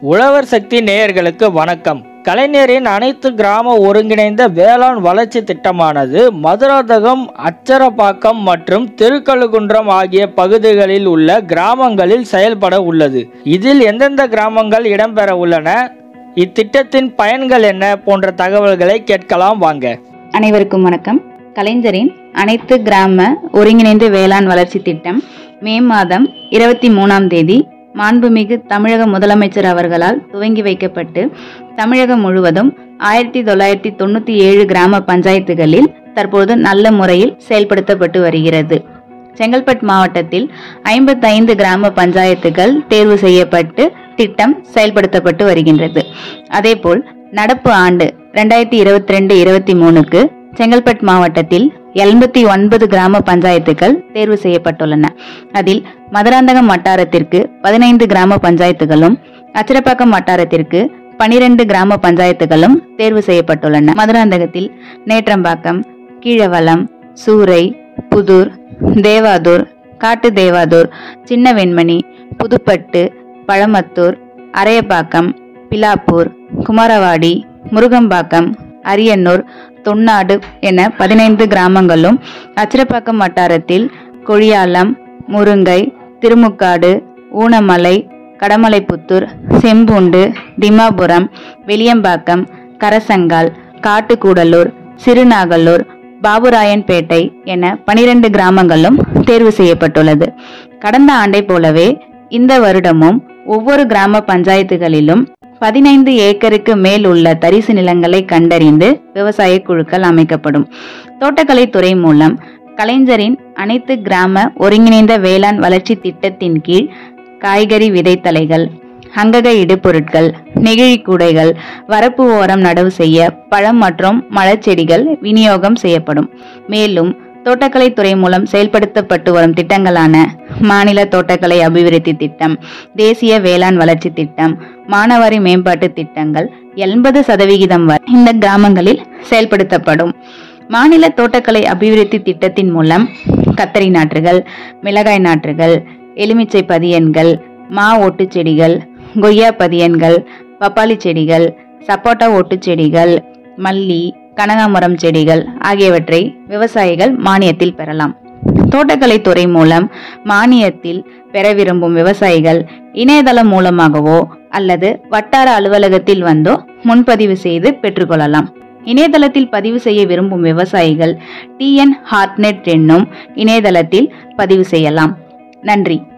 உழவர் சக்தி நேயர்களுக்கு வணக்கம் கலைஞரின் அனைத்து கிராம ஒருங்கிணைந்த வேளாண் வளர்ச்சி திட்டமானது மதுராந்தகம் அச்சரப்பாக்கம் மற்றும் திருக்கழுகுன்றம் ஆகிய பகுதிகளில் உள்ள கிராமங்களில் செயல்பட உள்ளது இதில் எந்தெந்த கிராமங்கள் இடம்பெற உள்ளன இத்திட்டத்தின் பயன்கள் என்ன போன்ற தகவல்களை கேட்கலாம் வாங்க அனைவருக்கும் வணக்கம் கலைஞரின் அனைத்து கிராம ஒருங்கிணைந்த வேளாண் வளர்ச்சி திட்டம் மே மாதம் இருபத்தி மூணாம் தேதி மாண்புமிகு தமிழக முதலமைச்சர் அவர்களால் துவங்கி வைக்கப்பட்டு தமிழகம் முழுவதும் ஆயிரத்தி தொள்ளாயிரத்தி தொண்ணூற்றி ஏழு கிராம பஞ்சாயத்துகளில் தற்போது நல்ல முறையில் செயல்படுத்தப்பட்டு வருகிறது செங்கல்பட்டு மாவட்டத்தில் ஐம்பத்தைந்து கிராம பஞ்சாயத்துகள் தேர்வு செய்யப்பட்டு திட்டம் செயல்படுத்தப்பட்டு வருகின்றது அதேபோல் நடப்பு ஆண்டு ரெண்டாயிரத்தி இருபத்தி ரெண்டு இருபத்தி மூணுக்கு செங்கல்பட்டு மாவட்டத்தில் எண்பத்தி ஒன்பது கிராம பஞ்சாயத்துகள் தேர்வு செய்யப்பட்டுள்ளன அதில் மதுராந்தகம் வட்டாரத்திற்கு பதினைந்து கிராம பஞ்சாயத்துகளும் அச்சிரப்பாக்கம் வட்டாரத்திற்கு பனிரெண்டு கிராம பஞ்சாயத்துகளும் தேர்வு செய்யப்பட்டுள்ளன மதுராந்தகத்தில் நேற்றம்பாக்கம் கீழவளம் சூறை புதூர் தேவாதூர் காட்டு தேவாதூர் சின்ன வெண்மணி புதுப்பட்டு பழமத்தூர் அரையப்பாக்கம் பிலாப்பூர் குமாரவாடி முருகம்பாக்கம் அரியனூர் தொன்னாடு என பதினைந்து கிராமங்களும் அச்சிரப்பாக்கம் வட்டாரத்தில் கொழியாலம் முருங்கை திருமுக்காடு ஊனமலை கடமலைப்புத்தூர் செம்பூண்டு திமாபுரம் வெளியம்பாக்கம் கரசங்கால் காட்டுக்கூடலூர் சிறுநாகலூர் பாபுராயன்பேட்டை என பனிரெண்டு கிராமங்களும் தேர்வு செய்யப்பட்டுள்ளது கடந்த ஆண்டை போலவே இந்த வருடமும் ஒவ்வொரு கிராம பஞ்சாயத்துகளிலும் பதினைந்து ஏக்கருக்கு மேல் உள்ள தரிசு நிலங்களை கண்டறிந்து விவசாய குழுக்கள் அமைக்கப்படும் தோட்டக்கலைத்துறை மூலம் கலைஞரின் அனைத்து கிராம ஒருங்கிணைந்த வேளாண் வளர்ச்சி திட்டத்தின் கீழ் காய்கறி விதைத்தலைகள் அங்கக இடுபொருட்கள் நெகிழி கூடைகள் வரப்பு ஓரம் நடவு செய்ய பழம் மற்றும் மலர்ச்செடிகள் விநியோகம் செய்யப்படும் மேலும் தோட்டக்கலைத்துறை மூலம் செயல்படுத்தப்பட்டு வரும் திட்டங்களான மாநில தோட்டக்கலை அபிவிருத்தி திட்டம் தேசிய வேளாண் வளர்ச்சி திட்டம் மானவாரி மேம்பாட்டு திட்டங்கள் எண்பது சதவிகிதம் வரை இந்த கிராமங்களில் செயல்படுத்தப்படும் மாநில தோட்டக்கலை அபிவிருத்தி திட்டத்தின் மூலம் கத்தரி நாற்றுகள் மிளகாய் நாற்றுகள் எலுமிச்சை பதியன்கள் மா ஓட்டுச் செடிகள் கொய்யா பதியன்கள் பப்பாளி செடிகள் சப்போட்டா ஓட்டுச் செடிகள் மல்லி கனகாமரம் செடிகள் ஆகியவற்றை விவசாயிகள் மானியத்தில் பெறலாம் தோட்டக்கலைத்துறை மூலம் மானியத்தில் பெற விரும்பும் விவசாயிகள் இணையதளம் மூலமாகவோ அல்லது வட்டார அலுவலகத்தில் வந்தோ முன்பதிவு செய்து பெற்றுக்கொள்ளலாம் இணையதளத்தில் பதிவு செய்ய விரும்பும் விவசாயிகள் டிஎன் ஹார்ட்நெட் என்னும் இணையதளத்தில் பதிவு செய்யலாம் நன்றி